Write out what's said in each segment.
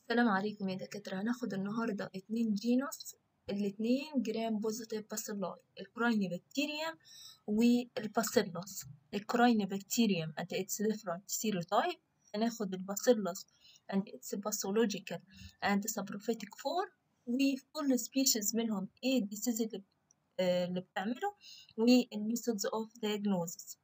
السلام عليكم يا دكاترة هناخد النهاردة اتنين جينوس الاتنين جرام بوزيتيف باسيلاي الكرايني بكتيريا والباسيلوس الكرايني بكتيريوم and its different serotype هناخد الباسيلوس and its pathological and saprophytic form وفي كل species منهم ايه الديسيز اللي, آه اللي بتعمله والميثودز of diagnosis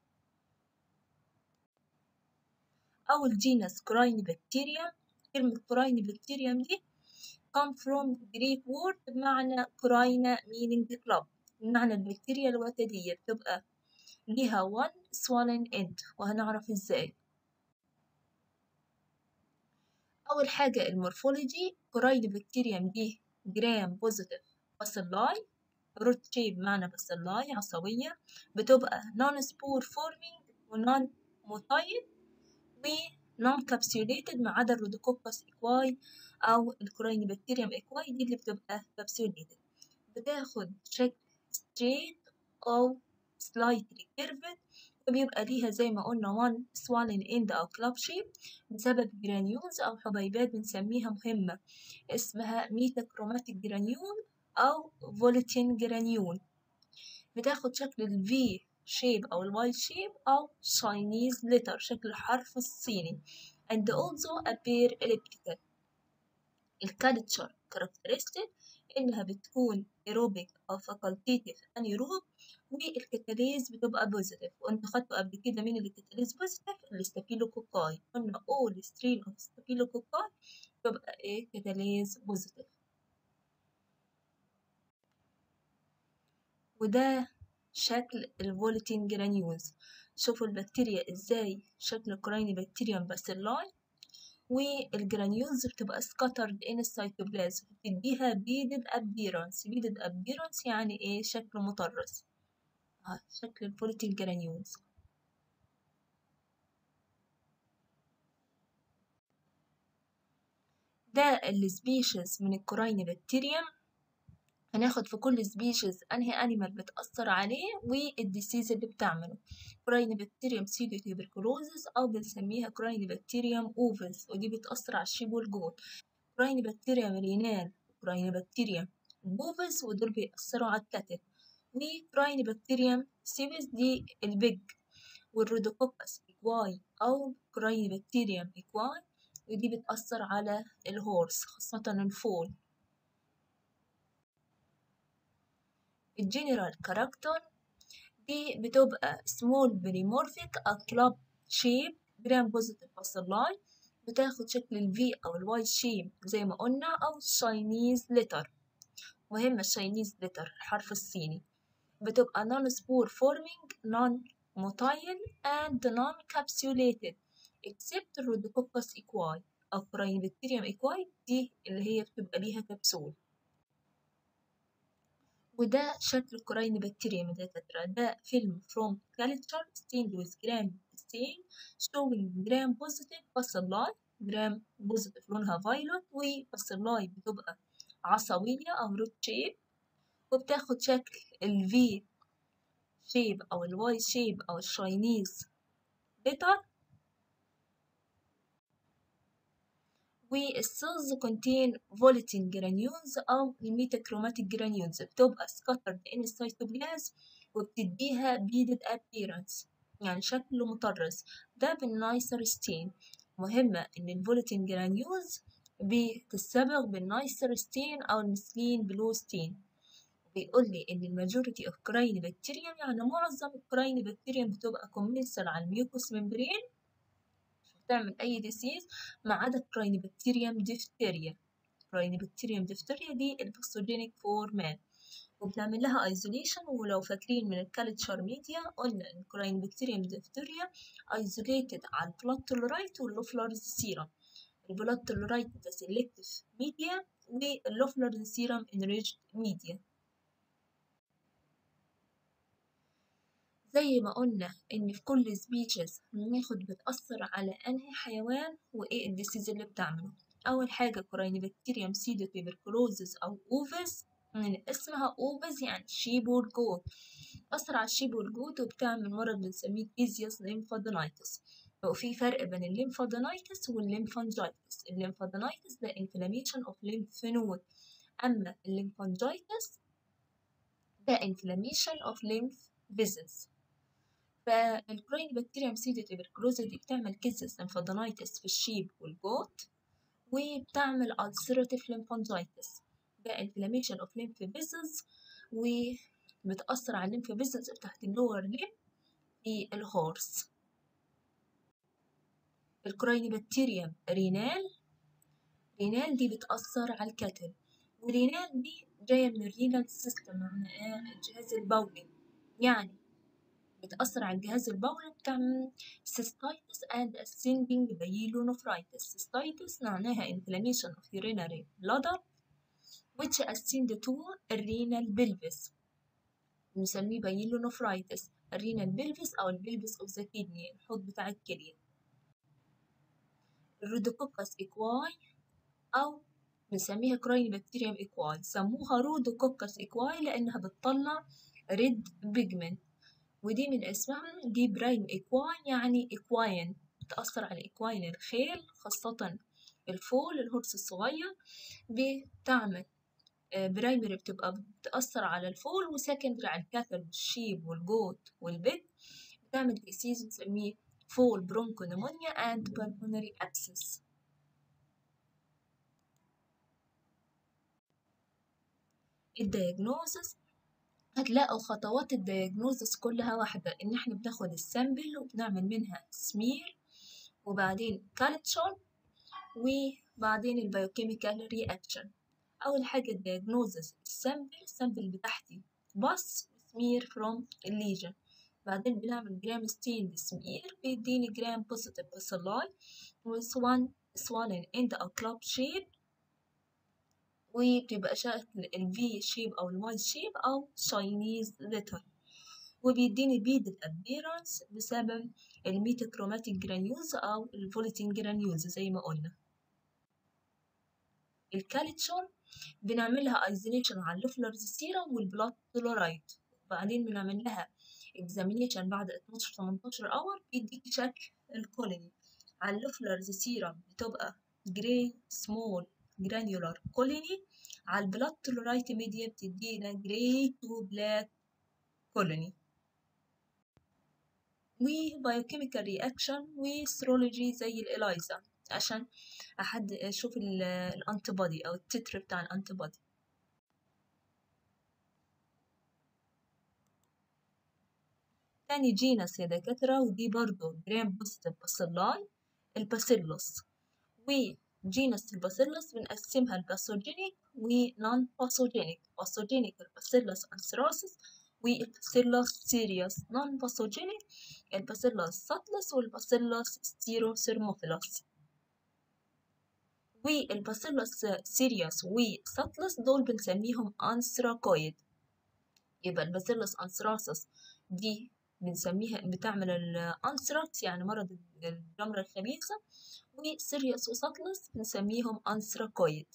أول جينس كرايني بكتيريا كلمة كرايني بكتيريوم دي come from Greek word بمعنى كراينا meaning club بمعنى البكتيريا الوتدية بتبقى ليها one swollen end وهنعرف ازاي أول حاجة المورفولوجي كرايني بكتيريوم دي جرام بوزيتيف باسيلاي روت شيب معنى باسيلاي عصوية بتبقى non spore forming و non motile و non capsulated ما عدا الرودوكوكس اكواي او الكوريني بكتيريوم اكواي دي اللي بتبقى capsulated بتاخد شكل straight او slightly curved وبيبقى ليها زي ما قلنا one swollen end او club shape بسبب جرانيولز او حبيبات بنسميها مهمة اسمها ميتاكروماتيك جرانيول او فوليتين جرانيول بتاخد شكل ال V shape أو الواي shape أو Chinese letter شكل الحرف الصيني and also appear elliptical الكالتشر characteristic إنها بتكون aerobic أو facultative anaerobic والكتاليز بتبقى positive وانتوا خدتوا قبل كده مين اللي كتاليز positive الستافيلوكوكاي قلنا all strain of staphylococcus بتبقى ايه كتاليز positive وده شكل الفوليتين جرانيولز شوفوا البكتيريا ازاي شكل الكرايني بكتيريوم باسيلاي والجرانيولز بتبقى scattered in السيتوبلازم بتديها beaded appearance beaded appearance يعني ايه شكل مطرز اه شكل الفوليتين جرانيولز ده السبيشيز من الكرايني بكتيريوم هناخد في كل سبيشيز انهي انيمال بتأثر عليه والديسيز اللي بتعمله كرايني بكتيريوم سيدو تيبركلوزس او بنسميها كرايني بكتيريوم اوفز ودي بتأثر على الشيب والجود كرايني بكتيريوم رينال كرايني بكتيريوم بوفز ودول بيأثروا على الكتل وكرايني بكتيريوم سيبس دي البيج والرودوكوكس إكواي أو كرايني بكتيريوم إكواي ودي بتأثر على الهورس خاصة الفول الجنرال كاركتر دي بتبقى small polymorphic أو club shape gram positive bacilli بتاخد شكل ال V أو ال Y shape زي ما قلنا أو Chinese letter مهمة Chinese letter الحرف الصيني بتبقى non spore forming non motile and non capsulated except Rhodococcus equi أو Corynebacterium equi دي اللي هي بتبقى ليها كبسول وده شكل الكوريني بكتيريا من دكاترة ده فيلم from culture stained with gram stain showing gram positive bacilli gram positive لونها violet وباسيلاي بتبقى عصوية أو root shape وبتاخد شكل ال V shape أو ال Y shape أو الشاينيز letter والسيلز contain volatile granules أو الميتاكروماتيك granules بتبقى scattered in السيتوبلازم وبتديها beaded appearance يعني شكل مطرز ده بالنايسر ستين مهمة إن الفولاتين granules بتتصبغ بالنايسر ستين أو المسلين بلو ستين بيقول لي إن الماجوريتي أوف كرايني بكتيريوم يعني معظم الكرايني بكتيريوم بتبقى كومنسل على الميوكوس ممبرين تعمل أي ديسيز ما عدا كراينيبكتيريوم ديفتيريا كراينيبكتيريوم ديفتيريا دي الباثوجينيك فورمان وبنعمل لها ايزوليشن ولو فاكرين من الكالتشر ميديا قلنا ان كراينيبكتيريوم ديفتيريا ايزوليتد على البلاد تولرايت واللوفلرز سيرم البلاد تولرايت ده سيلكتيف ميديا واللوفلرز سيرم انريجد ميديا زي ما قلنا إن في كل سبيشيز بناخد بتأثر على أنهي حيوان وإيه الديسيز اللي بتعمله أول حاجة كوراينيبكتيريوم سيدو تيبركلوزس أو أوفيس من اسمها أوفيس يعني شيب والجوت بتأثر على الشيب والجوت وبتعمل مرض بنسميه إيزيوس ليمفادينايتس وفي فرق بين الليمفادينايتس والليمفانجايتس الليمفادينايتس ده inflammation of lymph node أما الليمفانجايتس ده inflammation of lymph vessels فالكروين بكتيريا سيدي تبركلوزا دي بتعمل كيسس ليمفادينايتس في الشيب والجوت وبتعمل ulcerative lymphangitis ده inflammation of lymph vessels وبتأثر على الليمف فيسلز بتاعت اللور ليم في الهورس الكراينيبكتيريوم رينال رينال دي بتأثر على الكتل ورينال دي جاية من الرينال سيستم معناها الجهاز البولي يعني بتأثر على الجهاز البولي بتعمل cystitis and ascending pyelonephritis cystitis معناها inflammation of urinary bladder which ascend to الرينال pelvis نسميه pyelonephritis الرينال pelvis أو البلفس of the kidney الحوض بتاع الكلية الرودوكوكس إكواي أو بنسميها كراينبكتيريوم إكواي سموها رودوكوكس إكواي لأنها بتطلع ريد بيجمنت ودي من اسمها دي برايم إكواين يعني إكواين بتأثر على إكواين الخيل خاصة الفول الهرس الصغير بتعمل برايمري بتبقى بتأثر على الفول وسكندري على الكاتل والشيب والجوت والبيت بتعمل ديسيز نسميه فول برونكونيمونيا and pulmonary abscess الدياجنوزس هتلاقوا خطوات الدياجنوزس كلها واحدة إن إحنا بناخد السامبل وبنعمل منها سمير وبعدين كالتشر وبعدين البيوكيميكال رياكشن أول حاجة الدياجنوزس السامبل السامبل بتاعتي بص سمير فروم الليجن بعدين بنعمل جرام ستين سمير بيديني جرام بوزيتيف باسيلاي with one swollen end أو club shape وبتبقى شكل الفي شيب أو الواي شيب أو شاينيز لتر وبيديني بيد الابيرنس بسبب الميتاكروماتيك جرانيولز أو الفوليتين جرانيولز زي ما قلنا الكالتشر بنعملها ايزوليشن على اللوفلرز سيرم والبلاد كلورايد وبعدين بنعمل لها اكزامينيشن بعد 12 18 اور بيديك شكل الكولوني على اللوفلرز سيرم بتبقى جراي سمول جرانيولار كولوني على البلاد كلورايد ميديا بتدينا جراي تو بلاك كولوني وبايوكيميكال رياكشن وسيرولوجي زي الإلايزا عشان أحد أشوف الأنتي بودي أو التتر بتاع الأنتي بودي تاني جينس يا دكاترة ودي برضو جرام بوزيتيف باسيلاي الباسيلوس وجينس الباسيلوس بنقسمها لباثوجينيك ونون باثوجينيك باثوجينيك الباسيلوس أنثراسيس والباسيلوس سيريوس نون باثوجينيك الباسيلوس ساتلس والباسيلوس ستيروسيرموفيلوس والباسيلوس سيريوس وساتلس دول بنسميهم أنثراكويد يبقى الباسيلوس أنثراسس دي بنسميها بتعمل الأنثراكس يعني مرض الجمرة الخبيثة وسيريوس وساتلس بنسميهم أنثراكويد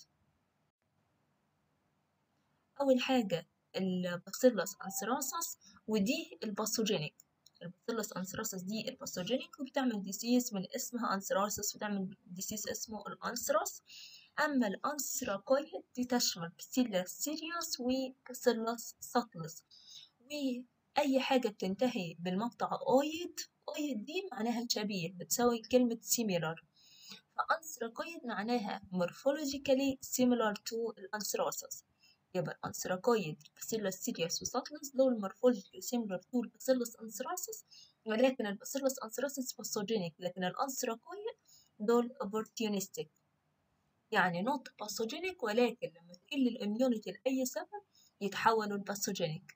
أول حاجة الباسيلوس أنثراسس ودي الباثوجينيك الباسيلوس أنثراسس دي الباثوجينيك وبتعمل ديسيز من اسمها أنثراسس وبتعمل ديسيز اسمه الأنثراس أما الأنثراكويد دي تشمل باسيلوس سيريوس وباسيلوس ساتلس وأي حاجة بتنتهي بالمقطع أويد أويد دي معناها شبيه بتساوي كلمة similar فأنثراكويد معناها morphologically similar to الأنثراسس يبقى الأنثراكويد باسيلوس سيريوس وساتلس دول morphologically similar to الباسيلوس أنثراسس ولكن الباسيلوس أنثراسس باثوجينيك لكن الأنثراكويد دول opportunistic يعني not باثوجينيك ولكن لما تقل الاميونيتي لأي سبب يتحولوا لباثوجينيك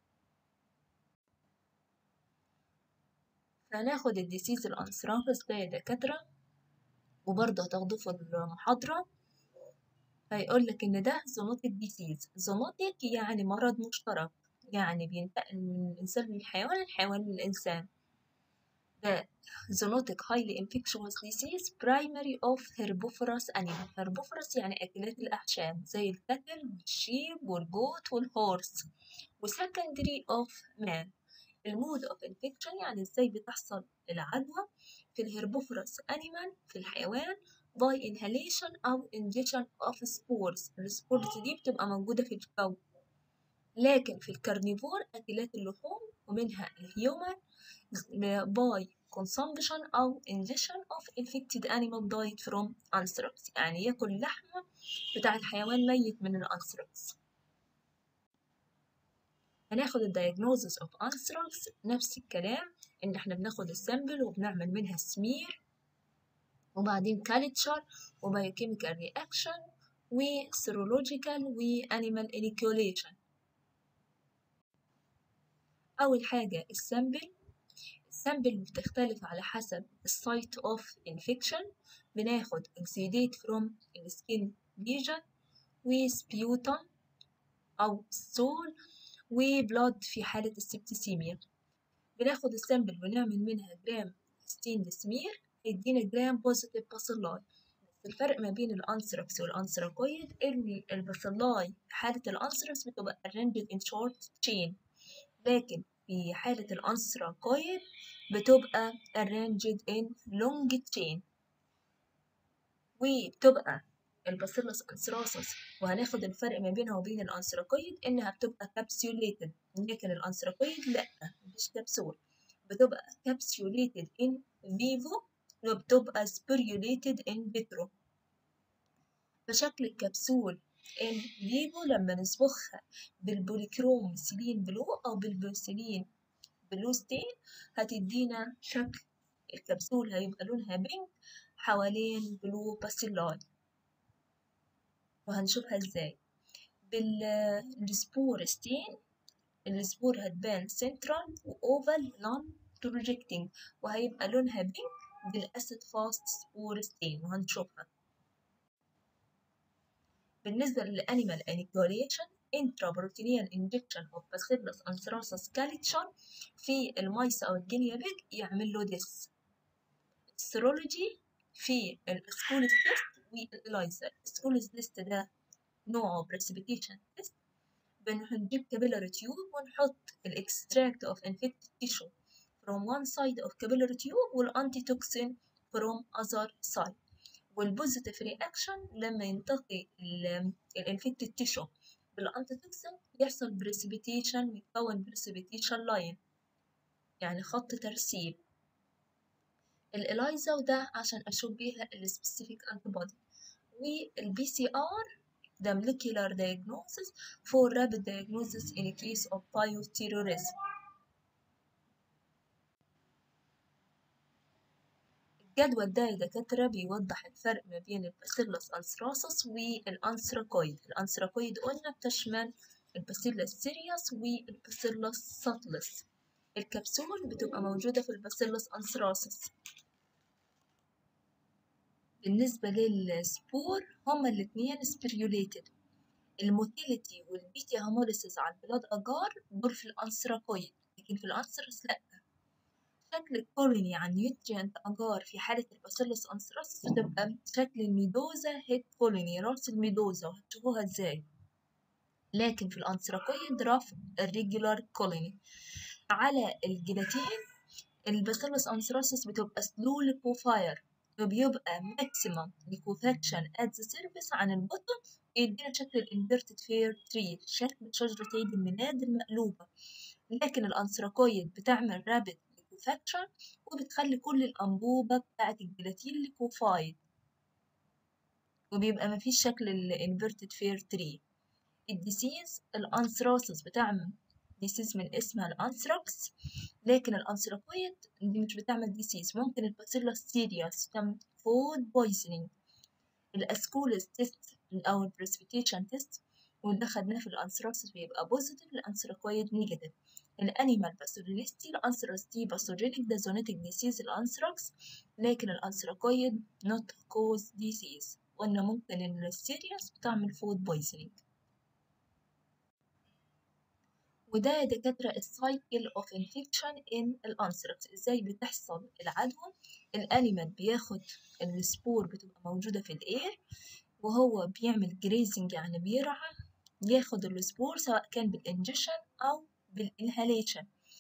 فناخد الديسيز الأنثراسس ده يا دكاترة وبرضه هتاخدوه في المحاضرة هيقول لك إن ده زونوتيك ديسيز زونوتيك يعني مرض مشترك يعني بينتقل من الإنسان للحيوان الحيوان للإنسان ده zoonotic highly infectious disease primary of herbivorous animal herbivorous يعني أكلات الأعشاب زي الكتل والشيب والجوت والهورس و secondary of man المود اوف انفكشن يعني ازاي بتحصل العدوى في الهربوفورس انيمال في الحيوان by inhalation أو injection of spores السبورز دي بتبقى موجودة في الجو لكن في الكارنيفور أكلات اللحوم ومنها الهيومن by consumption أو ingestion of infected animal died from anthrax يعني ياكل لحمة بتاعت حيوان ميت من الأنثراكس هناخد ال diagnosis of anthrax نفس الكلام إن إحنا بناخد السامبل وبنعمل منها سمير وبعدين culture وبايوكيميكال رياكشن وسيرولوجيكال وانيمال انيكيوليشن أول حاجة السامبل السامبل بتختلف على حسب السايت اوف انفكشن بناخد exudate from السكين ليجن وسبيوتم أو ستول وبلاد في حالة السبتسيميا بناخد السامبل ونعمل منها جرام ستين سمير هيدينا جرام بوزيتيف باسيلاي الفرق ما بين الانثراكس والانثراكويد ان الباسيلاي في حالة الانثراكس بتبقى arranged in short chain لكن في حالة الانثراكويد بتبقى arranged in long chain وبتبقى الباسيلس انثراسس وهناخد الفرق ما بينها وبين الانثراكويد انها بتبقى كابسيوليتد لكن الانثراكويد لا مش كبسول بتبقى كابسيوليتد in vivo وبتبقى spirulated in vitro فشكل الكبسول in vivo لما نصبغها بالبوليكروم سيلين بلو أو بالبوسيلين بلو ستين هتدينا شكل الكبسول هيبقى لونها بينك حوالين بلو باسيلاي وهنشوفها ازاي بالسبور ستين السبور هتبان سنترال وأوفال نون بروجيكتنج وهيبقى لونها بينك بالأسيد فاست سبور ستين وهنشوفها بالنسبة للأنيمال أنيكوليشن intraproteinial injection of Bacillus anthracis culture في المايس أو الجينيا بيج يعمل له ديس السيرولوجي في السكولز تيست والإلايزا السكولز تيست ده نوعه بريسبيتيشن تيست بنجيب كابيلاري تيوب ونحط الاكستراكت اوف infected tissue from one side of capillary tube والانتي from other side والبوزيتيف رياكشن لما ينتقي الانفكتد تيشو بالانتيتوكسين يحصل بريسبيتيشن ويتكون بريسبيتيشن لاين يعني خط ترسيب الإلايزا وده عشان أشوف بيها السبيسيفيك أنتي بودي والبي سي آر ده molecular diagnosis for rapid diagnosis in a case of bioterrorism الجدول ده يا دكاترة بيوضح الفرق ما بين الباسيلس أنثراسس والأنثراكويد الأنثراكويد قلنا بتشمل الباسيلس سيريوس والباسيلس ساتلس الكبسول بتبقى موجودة في الباسيلس أنثراسس بالنسبة للسبور هما الاتنين سبيريوليتد الموتيليتي والبيتا هيموليسيس على البلاد أجار دول في الأنثراكويد لكن في الأنثرس لأ شكل الكولوني عن نيوتريانت أجار في حالة الباسيلوس أنثراسيس بتبقى شكل الميدوزا هيد كولوني راس الميدوزا وهتشوفوها ازاي لكن في الأنثراكويد راف الريجولار كولوني على الجيلاتين الباسيلوس أنثراسيس بتبقى سلو ليكوفاير وبيبقى ماكسيمم ليكوفاكشن ات ذا سيرفيس عن البطن يدينا شكل الانفيرتد فير تري شكل شجرة عيد الميلاد المقلوبة لكن الأنثراكويد بتعمل رابد ليكوفاكشن وبتخلي كل الأنبوبة بتاعة الجيلاتين ليكوفايد وبيبقى مفيش شكل الانفيرتد فير تري الديسيز الأنثراسس بتعمل ديسيز من اسمها الأنثراكس لكن الأنثراكويد دي مش بتعمل ديسيز ممكن الباسيلوس سيريوس تعمل فود بويزنينج الأسكولس تيست أو البريسبيتيشن تيست وده خدناه في الأنثراسس بيبقى بوزيتيف الأنثراكويد نيجاتيف الانيمال باثوجينيستي الانثراس دي باثوجينيك ده زونيتك ديسيز الانثراكس لكن الانثراكويد نوت كوز ديسيز قلنا ممكن السيريوس بتعمل فود بويزنينج وده يا دكاترة السايكل اوف انفكشن ان الانثراكس ازاي بتحصل العدوى الانيمال بياخد السبور بتبقى موجودة في الاير وهو بيعمل جريزنج يعني بيرعى ياخد السبور سواء كان بالانجكشن او بالانهاليشن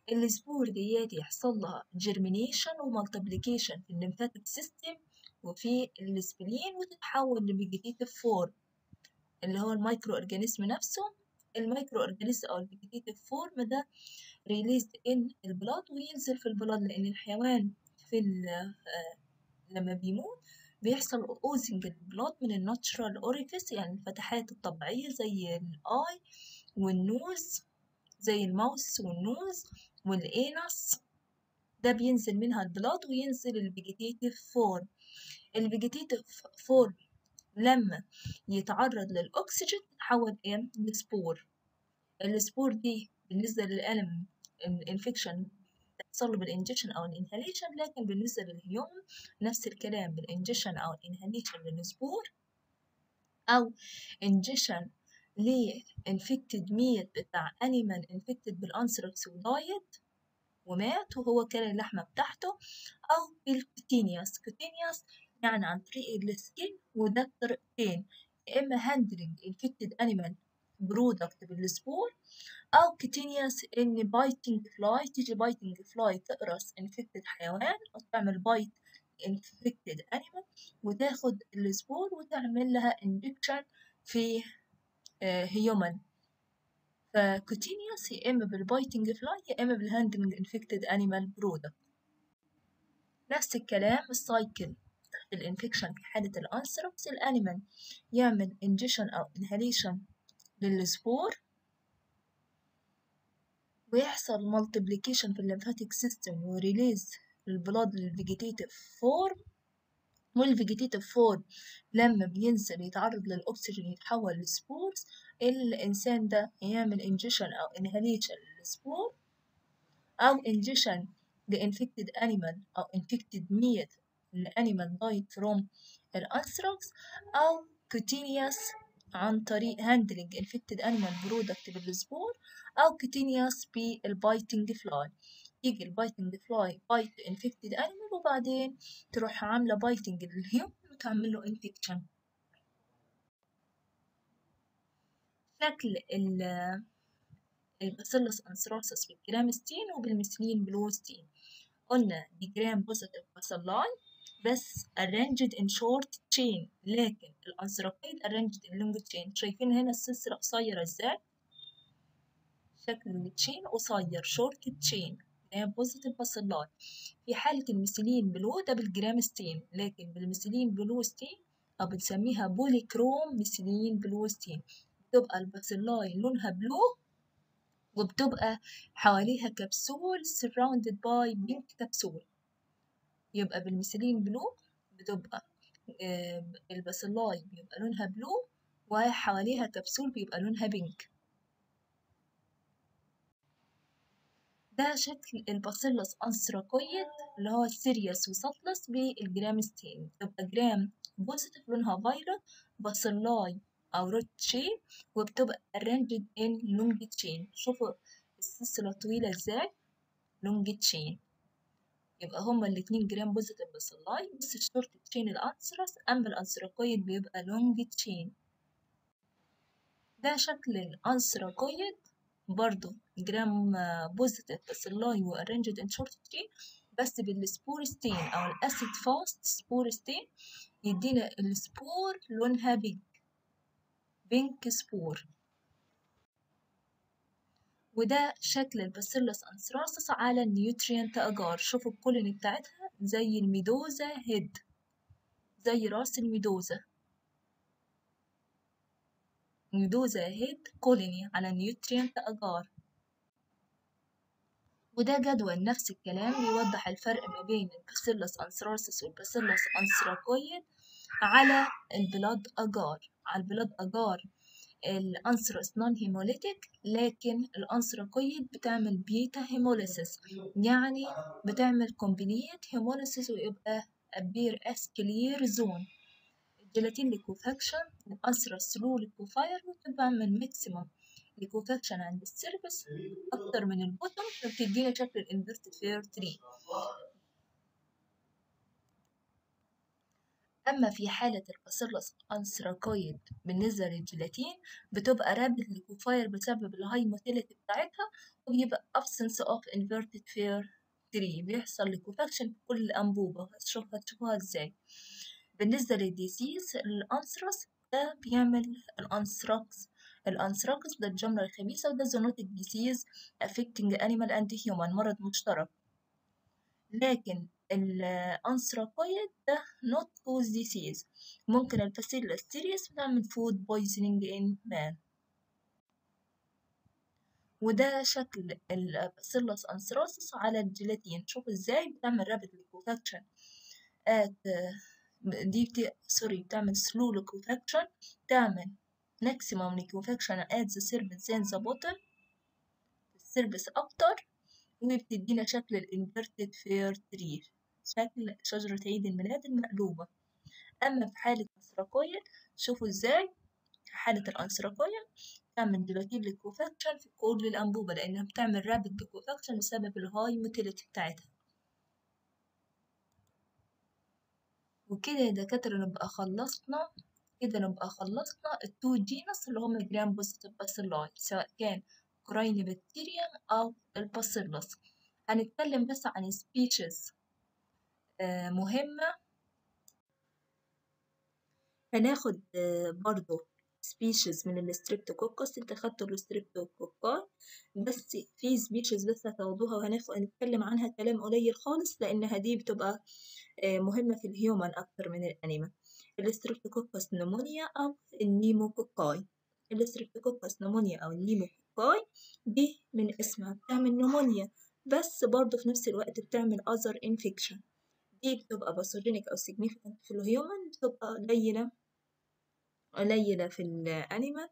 السبور ديات يحصل لها جيرمينيشن ومالتبليكيشن في الليمفاتيك سيستم وفي السبلين وتتحول لفيجيتيف فورم اللي هو المايكرو اورجانيزم نفسه المايكرو اورجانيزم او الفيجيتيف فورم ده ريليزد ان البلاد وينزل في البلاد لان الحيوان في لما بيموت بيحصل اوزنج البلاد من الناتشرال اوريفيس يعني الفتحات الطبيعيه زي الاي والنوز زي الماوس والنوز والانس ده بينزل منها البلاد وينزل الفيجيتيف فورم الفيجيتيف فورم لما يتعرض للأكسجين تتحول إيه لسبور السبور دي بالنسبة للألم الانفكشن تحصل بالانجكشن أو الانهاليشن لكن بالنسبة للهيومن نفس الكلام بالانجكشن أو الانهاليشن للسبور أو انجكشن لانفكتد ميت بتاع انيمال انفكتد بالانثراكس ودايت ومات وهو كان اللحمة بتاعته أو بالكوتينيوس كوتينيوس يعني عن طريق السكين وده الطريقتين يا إما هاندلنج انفكتد أنيمال برودكت بالسبور أو كوتينيوس إن بايتنج فلاي تيجي بايتنج فلاي تقرص انفكتد حيوان أو تعمل بايت انفكتد أنيمال وتاخد السبور وتعمل لها انجكشن في هيومن فكوتينيوس يا إما بالبايتنج فلاي يا إما بالهاندلنج انفكتد أنيمال برودكت نفس الكلام السايكل تحت الانفكشن في حالة الأنثراكس الأنيمال يعمل انجيشن أو انهاليشن للسبور ويحصل مالتيبليكيشن في الليمفاتيك سيستم وريليز البلاد للفيجيتيف فورم والفيجيتيف فورم لما بينزل يتعرض للأكسجين يتحول لسبورز الإنسان ده يعمل انجيشن أو انهاليشن للسبور أو انجيشن لانفكتد أنيمال أو infected meat الأنيمال died from الأنثراكس أو cutaneous عن طريق handling infected animal product بالسبور أو cutaneous بالبايتنج فلاي يجي البايتنج فلاي بايت infected animal وبعدين تروح عاملة بايتنج للهيومن وتعمل له infection شكل ال الباسيلس انثراسس بالجرامستين وبالميثيلين بلوستين قلنا دي جرام بوزيتيف باسيلاي بس arranged in short chain لكن الأنثراكيد arranged in long chain شايفين هنا السلسلة قصيرة ازاي شكل التشين قصير short chain جرام بوزيتيف باسيلاي في حالة الميثيلين بلو ده بالجرامستين لكن بالميثيلين بلوستين أو بنسميها بوليكروم ميثيلين بلوستين بتبقى الباسيلاي لونها بلو وبتبقى حواليها كبسول surrounded by pink كبسول يبقى بالميثيلين بلو بتبقى آه الباسيلاي بيبقى لونها بلو وحواليها كبسول بيبقى لونها بينك ده شكل الباسيلس انثراكويد اللي هو السيريوس وسطلس بالجرامستين بتبقى جرام بوزيتيف لونها فايلوت باسيلاي أو روت تشين وبتبقى arranged in long chain شوفوا السلسلة طويلة ازاي long chain يبقى هما الاتنين جرام بوزيتيف باسيلاي بس الشورت تشين الأنثرس أما الأنثراكويد بيبقى long chain ده شكل الأنثراكويد برضو جرام بوزيتيف باسيلاي و arranged in short chain بس بالسبورستين أو الأسيد فاست سبورستين يدينا السبور لونها بينك بينك سبور وده شكل الباسيلس انثراسس على النيوتريانت اجار شوفوا الكولوني بتاعتها زي الميدوزا هيد زي راس الميدوزا ميدوزا هيد كولوني على النيوتريانت اجار وده جدول نفس الكلام يوضح الفرق ما بين الباسيلس انثراسس والباسيلس انثراكويد على البلاد اجار على البلاد اجار الأنثرس نون هيموليتيك لكن الأنثراكويد بتعمل بيتا هيموليسيس يعني بتعمل كومبليت هيموليسيس ويبقى أبير أس كلير زون الجيلاتين ليكوفاكشن الأنثرس سلو ليكوفاير وبتعمل ماكسيمم ليكوفاكشن عند السيرفس أكتر من البوتوم فبتدينا شكل الانفيرتد فير تري أما في حالة الباسيلوس أنثراكويد بالنسبة للجيلاتين بتبقى رابد ليكوفاير بسبب الهاي موتيليتي بتاعتها وبيبقى absence of inverted fair 3 بيحصل ليكوفاكشن في كل أنبوبة هتشوف هتشوفوها ازاي بالنسبة للديزيز الأنثراس ده بيعمل الأنثراكس الأنثراكس ده الجمرة الخبيثة وده zoonotic disease affecting animal and human مرض مشترك لكن الأنثراكويد ده not cause disease ممكن الباسيلا ستيريس بتعمل food poisoning in man وده شكل الباسيلوس أنثراسيس على الجيلاتين شوف ازاي بتعمل رابد liquefaction at دي بت... سوري بتعمل slow liquefaction تعمل maximum liquefaction at the surface and the bottom السيرفس أكتر وبتدينا شكل الانفرتد فير تري شكل شجرة عيد الميلاد المقلوبة أما في حالة الأنثراكويد شوفوا ازاي حالة الأنثراكويد تعمل دلوقتي ليكوفاكشن في كل الأنبوبة لأنها بتعمل رابد ليكوفاكشن بسبب الهاي موتيليتي بتاعتها وكده يا دكاترة نبقى خلصنا كده نبقى خلصنا التو جينس اللي هما جرام بوزيتيف باسيلاي سواء كان كراين بكتيريا أو الباسيلوس هنتكلم بس عن سبيشيز مهمة هناخد برضو سبيشيز من الستريبتوكوكس انت خدتوا الستريبتوكوكاي بس في سبيشيز بس هتاخدوها وهناخد هنتكلم عنها كلام قليل خالص لانها دي بتبقى مهمة في الهيومن اكتر من الانيمال الستريبتوكوكس نمونيا او النيموكوكاي الستريبتوكوكس نمونيا او النيموكوكاي دي من اسمها بتعمل نمونيا بس برضه في نفس الوقت بتعمل other infection دي بتبقى باثوجينيك أو significant في الهيومن بتبقى قليلة قليلة في الأنيمال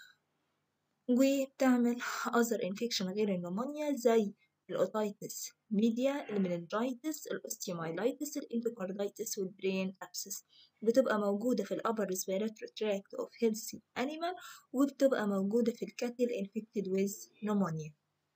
وبتعمل other infection غير النمونيا زي الأوتايتس ميديا المننجايتس الأوستيومايلايتس الإندوكاردايتس والبرين أبسس بتبقى موجودة في الأبر respiratory tract of healthy animal وبتبقى موجودة في الكاتل infected with pneumonia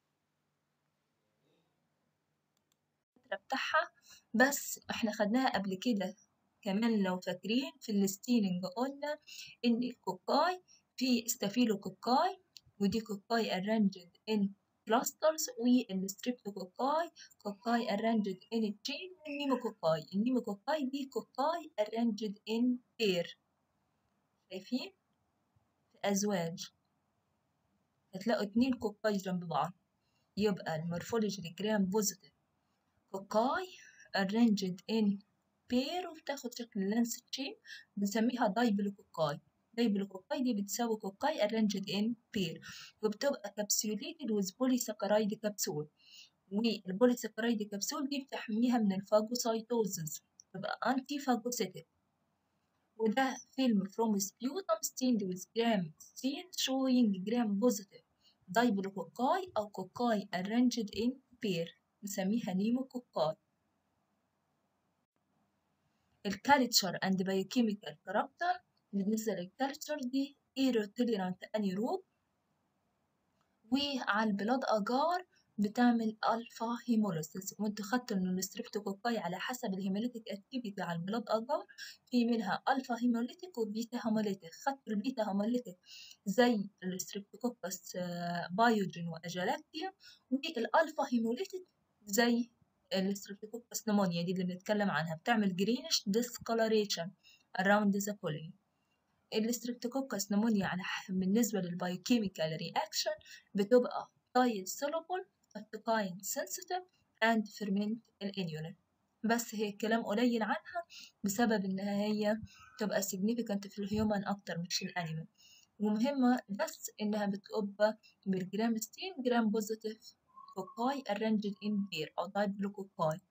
بتاعها بس احنا خدناها قبل كده كمان لو فاكرين في الستيننج قلنا ان الكوكاي في ستافيلوكوكاي ودي كوكاي arranged in clusters والستريبتوكوكاي كوكاي arranged in a chain والنيموكوكاي النيموكوكاي دي كوكاي arranged in pair شايفين في أزواج هتلاقوا اتنين كوكاي جنب بعض يبقى المورفولوجي الجرام بوزيتيف كوكاي arranged in pair وبتاخد شكل لانس تشين بنسميها دايبلوكوكاي دايبلوكوكاي دي بتساوي كوكاي arranged in pair وبتبقى capsulated with polysaccharide capsule والبوليساكرايد كبسول دي بتحميها من الفاجوسايتوزز تبقى انتي فاجوسيتك وده فيلم from sputum stained with gram stain showing gram positive دايبلوكوكاي أو كوكاي arranged in pair نسميها نيموكوكاي الكالتشر اند بايوكيميكال كاركتر بالنسبة للكالتشر دي ايروتوليرانت انيروب وعلى البلاد اجار بتعمل الفا هيموليسيس وانت خدت ان الستريبتوكوكاي على حسب الهيموليتيك اكتيفيتي على البلاد اجار في منها الفا هيموليتيك وبيتا هيموليتيك خدت البيتا هيموليتيك زي الستريبتوكوكس بايوجين واجالاكتيا والالفا هيموليتيك زي الستريبتوكوكس نمونيا دي اللي بنتكلم عنها بتعمل جرينش discoloration around the colony الستريبتوكوكس نمونيا على بالنسبة للبايوكيميكال رياكشن بتبقى diet soluble cytokine sensitive and ferment الانيولين بس هي كلام قليل عنها بسبب انها هي تبقى significant في الهيومن اكتر مش في الانيمال ومهمة بس انها بتبقى بالجرام ستين جرام بوزيتيف كوكاي arranged in pair أو دايبلوكوكاي